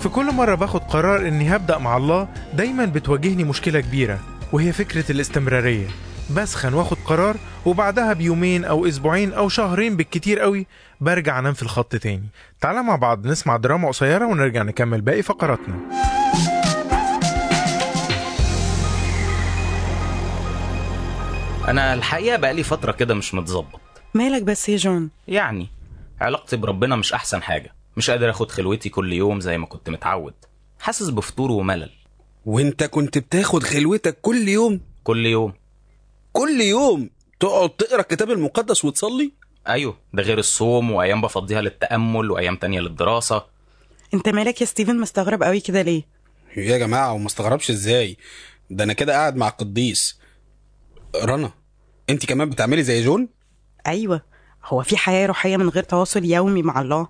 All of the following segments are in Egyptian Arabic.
في كل مرة باخد قرار إني هبدأ مع الله دايما بتواجهني مشكلة كبيرة وهي فكرة الاستمرارية بسخن واخد قرار وبعدها بيومين أو أسبوعين أو شهرين بالكتير قوي برجع أنام في الخط تاني تعالى مع بعض نسمع دراما قصيرة ونرجع نكمل باقي فقراتنا انا الحقيقه بقالي فتره كده مش متظبط مالك بس يا جون يعني علاقتي بربنا مش احسن حاجه مش قادر اخد خلوتي كل يوم زي ما كنت متعود حاسس بفتور وملل وانت كنت بتاخد خلوتك كل يوم كل يوم كل يوم تقعد تقرا الكتاب المقدس وتصلي ايوه ده غير الصوم وايام بفضيها للتامل وايام تانية للدراسه انت مالك يا ستيفن مستغرب قوي كده ليه يا جماعه وما استغربش ازاي ده انا كده قاعد مع قديس رنا انت كمان بتعملي زي جون ايوه هو في حياه روحيه من غير تواصل يومي مع الله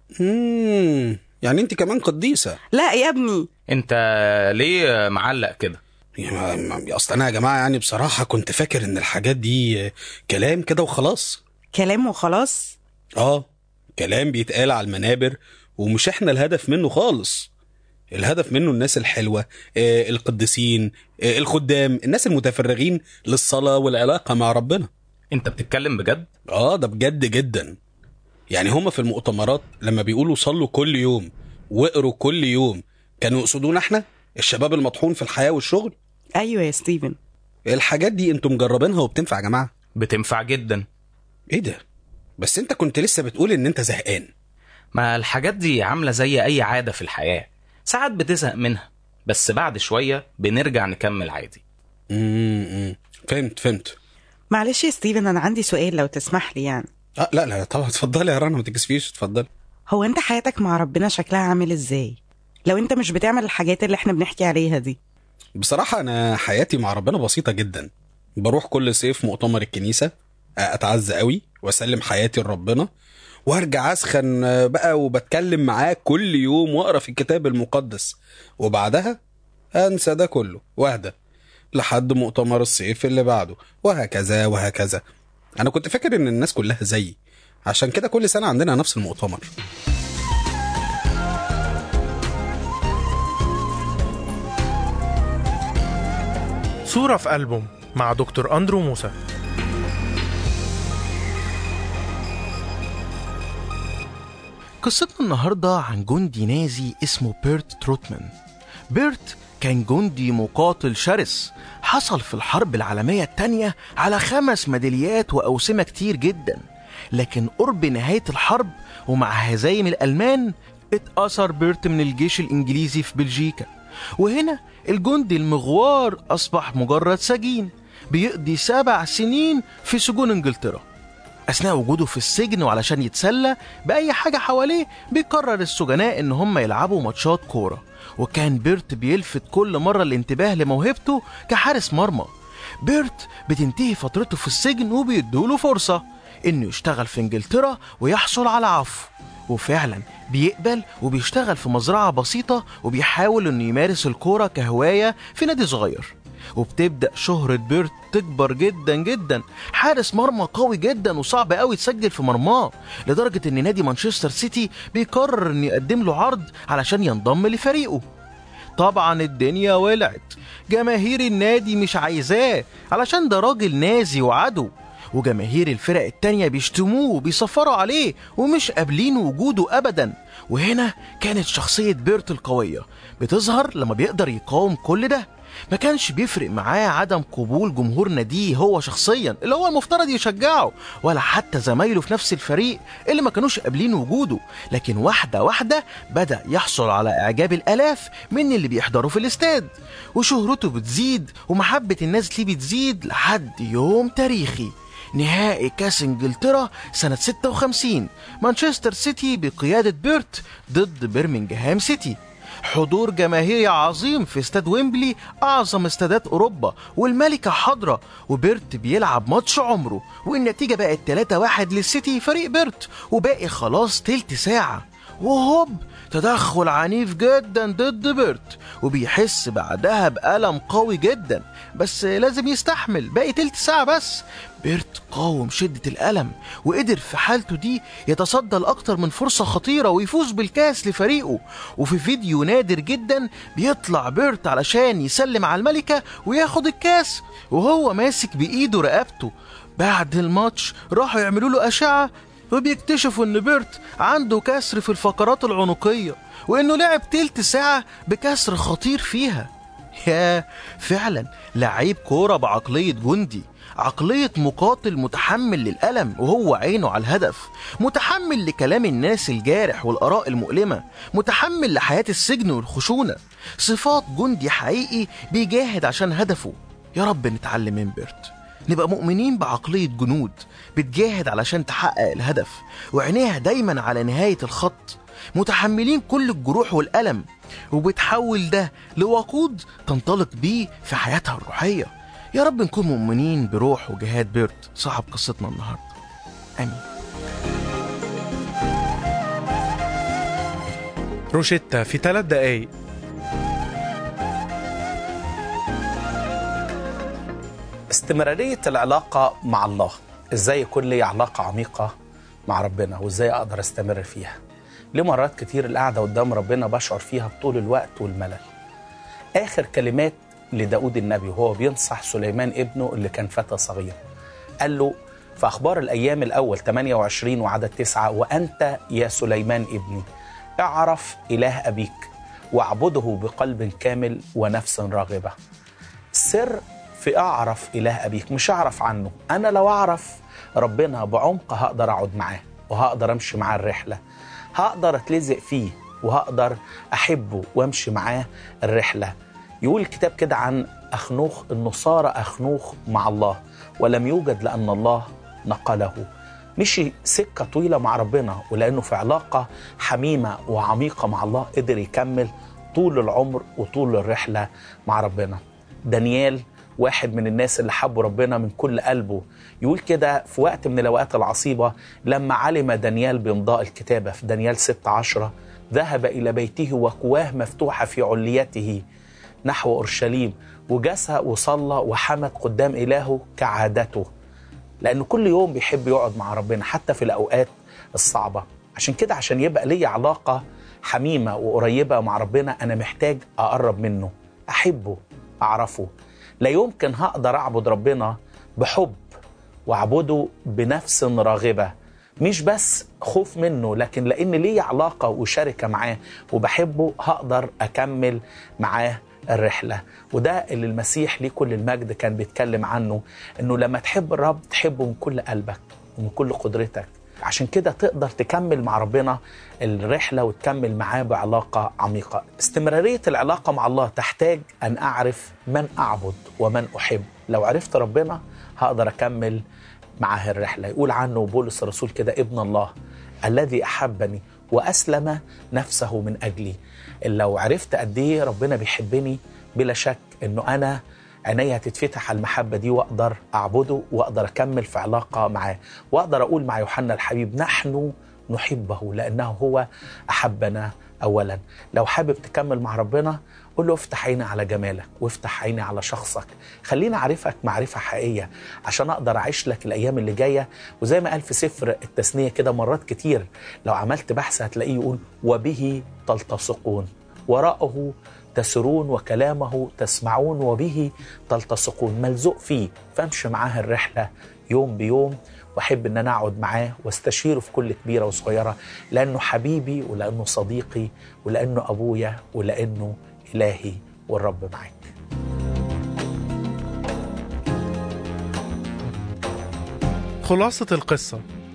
امم يعني انت كمان قديسه لا يا ابني انت ليه معلق كده يا ما- ما- اصل انا يا جماعه يعني بصراحه كنت فاكر ان الحاجات دي كلام كده وخلاص كلام وخلاص اه كلام بيتقال على المنابر ومش احنا الهدف منه خالص الهدف منه الناس الحلوة آه، القديسين آه، الخدام الناس المتفرغين للصلاة والعلاقة مع ربنا انت بتتكلم بجد اه ده بجد جدا يعني هما في المؤتمرات لما بيقولوا صلوا كل يوم واقروا كل يوم كانوا يقصدون احنا الشباب المطحون في الحياة والشغل ايوه يا ستيفن الحاجات دي انتم مجربينها وبتنفع يا جماعة بتنفع جدا ايه ده بس انت كنت لسه بتقول ان انت زهقان ما الحاجات دي عامله زي اي عاده في الحياه ساعات بتزهق منها بس بعد شويه بنرجع نكمل عادي امم فهمت فهمت معلش يا ستيفن انا عندي سؤال لو تسمح لي يعني اه لا لا طبعا اتفضلي يا رنا ما تكسفيش اتفضلي هو انت حياتك مع ربنا شكلها عامل ازاي لو انت مش بتعمل الحاجات اللي احنا بنحكي عليها دي بصراحة أنا حياتي مع ربنا بسيطة جدا بروح كل صيف مؤتمر الكنيسة أتعزى قوي وأسلم حياتي لربنا وارجع اسخن بقى وبتكلم معاه كل يوم واقرا في الكتاب المقدس وبعدها انسى ده كله واهدى لحد مؤتمر الصيف اللي بعده وهكذا وهكذا انا كنت فاكر ان الناس كلها زيي عشان كده كل سنه عندنا نفس المؤتمر صورة في ألبوم مع دكتور أندرو موسى قصتنا النهاردة عن جندي نازي اسمه بيرت تروتمان بيرت كان جندي مقاتل شرس حصل في الحرب العالمية التانية على خمس ميداليات وأوسمة كتير جدا لكن قرب نهاية الحرب ومع هزايم الألمان اتأثر بيرت من الجيش الإنجليزي في بلجيكا وهنا الجندي المغوار أصبح مجرد سجين بيقضي سبع سنين في سجون إنجلترا أثناء وجوده في السجن وعلشان يتسلى بأي حاجة حواليه بيقرر السجناء إن هم يلعبوا ماتشات كورة وكان بيرت بيلفت كل مرة الانتباه لموهبته كحارس مرمى بيرت بتنتهي فترته في السجن وبيدوله فرصة إنه يشتغل في إنجلترا ويحصل على عفو وفعلا بيقبل وبيشتغل في مزرعة بسيطة وبيحاول إنه يمارس الكورة كهواية في نادي صغير وبتبدأ شهرة بيرت تكبر جدا جدا حارس مرمى قوي جدا وصعب قوي تسجل في مرماه لدرجة ان نادي مانشستر سيتي بيقرر ان يقدم له عرض علشان ينضم لفريقه طبعا الدنيا ولعت جماهير النادي مش عايزاه علشان ده راجل نازي وعدو وجماهير الفرق التانية بيشتموه وبيصفروا عليه ومش قابلين وجوده أبدا وهنا كانت شخصية بيرت القوية بتظهر لما بيقدر يقاوم كل ده ما كانش بيفرق معاه عدم قبول جمهور ناديه هو شخصيا اللي هو المفترض يشجعه ولا حتى زمايله في نفس الفريق اللي ما كانوش قابلين وجوده لكن واحدة واحدة بدأ يحصل على إعجاب الآلاف من اللي بيحضروا في الاستاد وشهرته بتزيد ومحبة الناس ليه بتزيد لحد يوم تاريخي نهائي كاس انجلترا سنة 56 مانشستر سيتي بقيادة بيرت ضد برمنجهام سيتي حضور جماهيري عظيم في استاد ويمبلي أعظم استادات أوروبا والملكة حاضرة وبيرت بيلعب ماتش عمره والنتيجة بقت 3-1 للسيتي فريق بيرت وباقي خلاص تلت ساعة وهوب تدخل عنيف جدا ضد بيرت وبيحس بعدها بألم قوي جدا بس لازم يستحمل باقي تلت ساعة بس بيرت قاوم شدة الألم وقدر في حالته دي يتصدى لأكتر من فرصة خطيرة ويفوز بالكاس لفريقه وفي فيديو نادر جدا بيطلع بيرت علشان يسلم على الملكة وياخد الكاس وهو ماسك بإيده رقبته بعد الماتش راحوا يعملوا له أشعة وبيكتشفوا إن بيرت عنده كسر في الفقرات العنقية وإنه لعب تلت ساعة بكسر خطير فيها يا فعلا لعيب كورة بعقلية جندي عقلية مقاتل متحمل للألم وهو عينه على الهدف متحمل لكلام الناس الجارح والآراء المؤلمة متحمل لحياة السجن والخشونة صفات جندي حقيقي بيجاهد عشان هدفه يا رب نتعلم من بيرت نبقى مؤمنين بعقلية جنود بتجاهد علشان تحقق الهدف وعينيها دايما على نهاية الخط متحملين كل الجروح والألم وبتحول ده لوقود تنطلق بيه في حياتها الروحية يا رب نكون مؤمنين بروح وجهاد بيرت صاحب قصتنا النهاردة آمين روشيتا في ثلاث دقايق استمرارية العلاقة مع الله ازاي يكون لي علاقة عميقة مع ربنا وازاي اقدر استمر فيها ليه مرات كتير القعدة قدام ربنا بشعر فيها بطول الوقت والملل اخر كلمات لداود النبي وهو بينصح سليمان ابنه اللي كان فتى صغير قال له في اخبار الايام الاول 28 وعدد 9 وانت يا سليمان ابني اعرف اله ابيك واعبده بقلب كامل ونفس راغبه سر في اعرف اله ابيك مش اعرف عنه انا لو اعرف ربنا بعمق هقدر اقعد معاه وهقدر امشي معاه الرحله هقدر اتلزق فيه وهقدر احبه وامشي معاه الرحله يقول الكتاب كده عن اخنوخ انه صار اخنوخ مع الله ولم يوجد لان الله نقله مشي سكه طويله مع ربنا ولانه في علاقه حميمه وعميقه مع الله قدر يكمل طول العمر وطول الرحله مع ربنا دانيال واحد من الناس اللي حبوا ربنا من كل قلبه يقول كده في وقت من الأوقات العصيبة لما علم دانيال بإمضاء الكتابة في دانيال 16 ذهب إلى بيته وكواه مفتوحة في عليته نحو أورشليم وجسى وصلى وحمد قدام إلهه كعادته لأنه كل يوم بيحب يقعد مع ربنا حتى في الأوقات الصعبة عشان كده عشان يبقى لي علاقة حميمة وقريبة مع ربنا أنا محتاج أقرب منه أحبه أعرفه لا يمكن هقدر أعبد ربنا بحب وأعبده بنفس راغبة مش بس خوف منه لكن لأن لي علاقة وشركة معاه وبحبه هقدر أكمل معاه الرحلة وده اللي المسيح ليه كل المجد كان بيتكلم عنه انه لما تحب الرب تحبه من كل قلبك ومن كل قدرتك عشان كده تقدر تكمل مع ربنا الرحلة وتكمل معاه بعلاقة عميقة استمرارية العلاقة مع الله تحتاج أن أعرف من أعبد ومن أحب لو عرفت ربنا هقدر أكمل معاه الرحلة يقول عنه بولس الرسول كده ابن الله الذي أحبني وأسلم نفسه من أجلي لو عرفت قد إيه ربنا بيحبني بلا شك إنه أنا عينيا هتتفتح على المحبة دي وأقدر أعبده وأقدر أكمل في علاقة معاه وأقدر أقول مع يوحنا الحبيب نحن نحبه لأنه هو أحبنا أولا لو حابب تكمل مع ربنا قول له افتح عيني على جمالك وافتح عيني على شخصك خليني أعرفك معرفة حقيقية عشان أقدر أعيش لك الأيام اللي جاية وزي ما قال في سفر التثنية كده مرات كتير لو عملت بحث هتلاقيه يقول وبه تلتصقون وراءه تسرون وكلامه تسمعون وبه تلتصقون ملزوق فيه فامشي معاه الرحلة يوم بيوم واحب ان انا اقعد معاه واستشيره في كل كبيره وصغيره لانه حبيبي ولانه صديقي ولانه ابويا ولانه الهي والرب معاك خلاصة القصة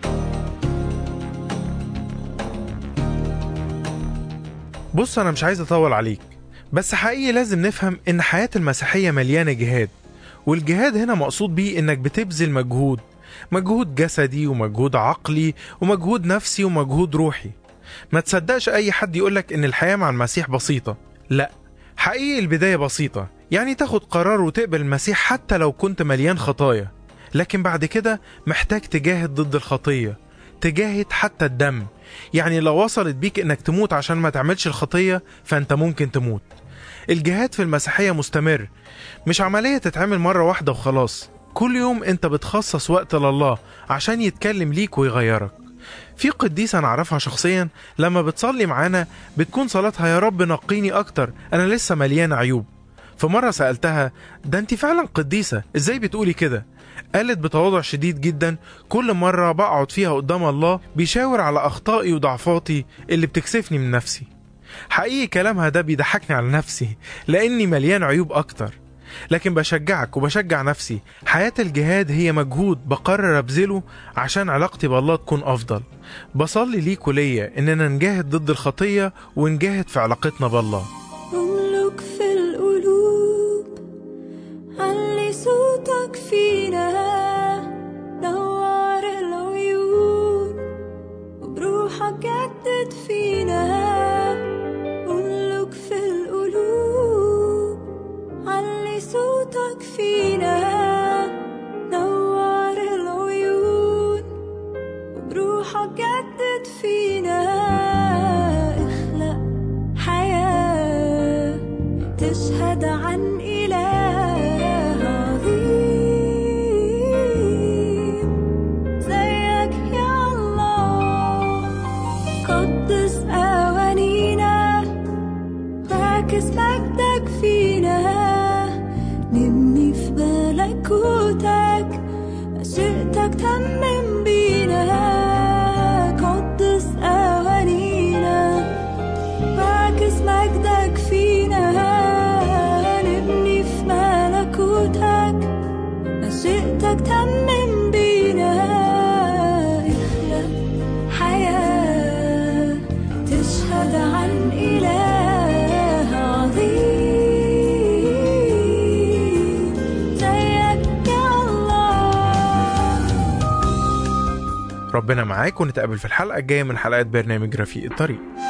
بص أنا مش عايز أطول عليك بس حقيقي لازم نفهم إن حياة المسيحية مليانة جهاد والجهاد هنا مقصود بيه إنك بتبذل مجهود مجهود جسدي ومجهود عقلي ومجهود نفسي ومجهود روحي ما تصدقش أي حد يقولك إن الحياة مع المسيح بسيطة لا حقيقي البداية بسيطة يعني تاخد قرار وتقبل المسيح حتى لو كنت مليان خطايا لكن بعد كده محتاج تجاهد ضد الخطية تجاهد حتى الدم يعني لو وصلت بيك انك تموت عشان ما تعملش الخطية فانت ممكن تموت الجهاد في المسيحية مستمر مش عملية تتعمل مرة واحدة وخلاص كل يوم انت بتخصص وقت لله عشان يتكلم ليك ويغيرك في قديسة نعرفها شخصيا لما بتصلي معانا بتكون صلاتها يا رب نقيني أكتر أنا لسه مليانة عيوب فمرة سألتها ده انت فعلا قديسة ازاي بتقولي كده قالت بتواضع شديد جدا كل مرة بقعد فيها قدام الله بيشاور على أخطائي وضعفاتي اللي بتكسفني من نفسي حقيقي كلامها ده بيضحكني على نفسي لأني مليان عيوب أكتر لكن بشجعك وبشجع نفسي حياة الجهاد هي مجهود بقرر أبذله عشان علاقتي بالله تكون أفضل بصلي ليك وليا إننا نجاهد ضد الخطية ونجاهد في علاقتنا بالله املك في القلوب علي صوتك فينا نور العيون وبروحك جدد فينا املك في القلوب علي صوتك فينا نور العيون وبروحك جدد فينا اخلق حياة تشهد عن إله عظيم زيك يا الله قدس أوانينا تعكس مجدك فينا نبني في ملكوتك مشيئتك تمم بينا قدس أوانينا بعكس مجدك فينا نبني في ملكوتك مشيئتك تمم بينا اخلق حياة تشهد عن إله عظيم زيك يا الله ربنا معاك ونتقابل في الحلقة الجاية من حلقات برنامج رفيق الطريق